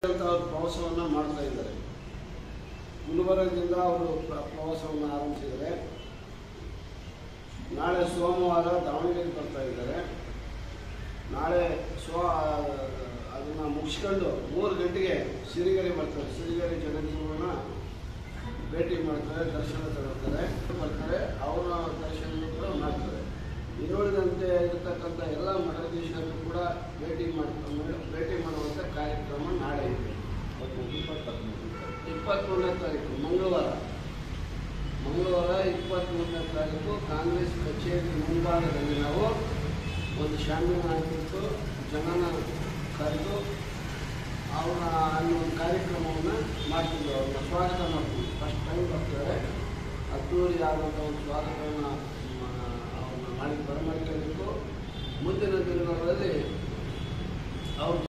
ಅಂತ ಅವ್ರು ಪ್ರವಾಸವನ್ನು ಮಾಡ್ತಾ ಇದ್ದಾರೆ ಗುಲ್ಬರ್ಗದಿಂದ ಅವರು ಪ್ರ- ಪ್ರವಾಸವನ್ನು ಆರಂಭಿಸಿದ್ದಾರೆ ನಾಳೆ ಸೋಮವಾರ ದಾವಣಗೆರೆ ಬರ್ತಾ ಇದ್ದಾರೆ ನಾಳೆ ಸ್ವ ಅದನ್ನು ಮುಗಿಸ್ಕೊಂಡು ಮೂರು ಗಂಟೆಗೆ ಸಿರಿಗೆರೆ ಬರ್ತಾರೆ ಸಿರಿಗೆರೆ ಜಗದ್ಗುರುನ ಭೇಟಿ ಮಾಡ್ತಾರೆ ದರ್ಶನ ತಗೊಳ್ತಾರೆ ಬರ್ತಾರೆ ಅವರ ದರ್ಶನ ಕೂಡ ಮಾಡ್ತಾರೆ ಇನ್ನುಳಿದಂತೆ ಇರತಕ್ಕಂಥ ಎಲ್ಲ ಮಠಾಧೀಶರನ್ನು ಕೂಡ ಭೇಟಿ ಮಾಡ್ಕೊಂಡು ಭೇಟಿ ಮಾಡುವಂಥ ಕಾರ್ಯಕ್ರಮ ನಾಳೆ ಇದೆ ಇಪ್ಪತ್ತ್ಮೂರನೇ ತಾರೀಕು ಮಂಗಳವಾರ ಮಂಗಳವಾರ ಇಪ್ಪತ್ತ್ಮೂರನೇ ತಾರೀಕು ಕಾಂಗ್ರೆಸ್ ಕಚೇರಿ ಮುಂಭಾಗದಲ್ಲಿ ನಾವು ಒಂದು ಶಾಮಿಯಾನ ಹಾಕಿಟ್ಟು ಜನನ ಕರೆದು ಅವರ ಅಲ್ಲಿ ಒಂದು ಕಾರ್ಯಕ್ರಮವನ್ನು ಮಾಡ್ತಿದ್ವಿ ಅವ್ರನ್ನ ಸ್ವಾಗತ ಮಾಡ್ತೀವಿ ಫಸ್ಟ್ ಟೈಮ್ ಬರ್ತಾರೆ ಅದ್ದೂರಿ ಆದಂಥ ಒಂದು ಸ್ವಾಗತವನ್ನು ಅವ್ರನ್ನ ಮಾಡಿ ಬರಮಾಡಿಕೊಳ್ಳಬೇಕು ಮುಂದಿನ ದಿನಗಳಲ್ಲಿ ಅವ್ರ